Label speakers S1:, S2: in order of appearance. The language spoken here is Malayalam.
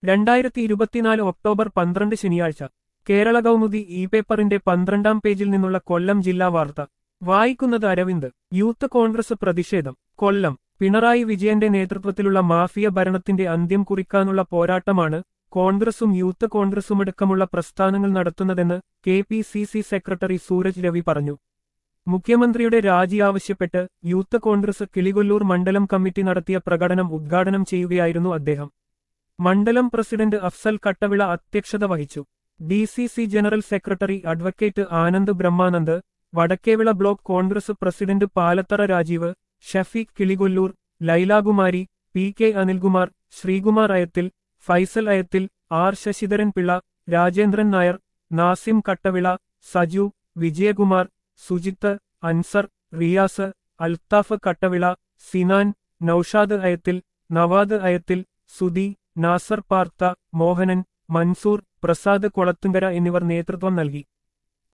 S1: രണ്ടായിരത്തി ഇരുപത്തിനാല് ഒക്ടോബർ പന്ത്രണ്ട് ശനിയാഴ്ച കേരള കൗമുദി ഇ പേപ്പറിന്റെ പന്ത്രണ്ടാം പേജിൽ നിന്നുള്ള കൊല്ലം ജില്ലാ വാർത്ത വായിക്കുന്നത് അരവിന്ദ് യൂത്ത് കോൺഗ്രസ് പ്രതിഷേധം കൊല്ലം പിണറായി വിജയന്റെ നേതൃത്വത്തിലുള്ള മാഫിയ ഭരണത്തിന്റെ അന്ത്യം കുറിക്കാനുള്ള പോരാട്ടമാണ് കോൺഗ്രസും യൂത്ത് കോൺഗ്രസുമടക്കമുള്ള പ്രസ്ഥാനങ്ങൾ നടത്തുന്നതെന്ന് K P C C secretary Sooraj Ravi പറഞ്ഞു മുഖ്യമന്ത്രിയുടെ രാജി ആവശ്യപ്പെട്ട് യൂത്ത് കോൺഗ്രസ് കിളികൊല്ലൂർ മണ്ഡലം കമ്മിറ്റി നടത്തിയ പ്രകടനം ഉദ്ഘാടനം ചെയ്യുകയായിരുന്നു അദ്ദേഹം മണ്ഡലം പ്രസിഡന്റ് അഫ്സൽ കട്ടവിള അധ്യക്ഷത വഹിച്ചു D C C general secretary advocate Anand Brahmanand Vadakkevila block Congress president Palathara Rajeev Shafeeq Kilikollur Lailakumari P K Anilkumar Sreekumar Ayathil Faisal Ayathil R Sasidharan Pillai Rajendran Nair Nasim Kattavila Saju Vijayakumar Sujith Ansar Riyas Althaf Kattavila Sinan Noushad Ayathil Navad Ayathil Sudhi Nasar Partha Mohanan Mansoor Prasad Kolathunkara എന്നിവർ നേതൃത്വം നൽകി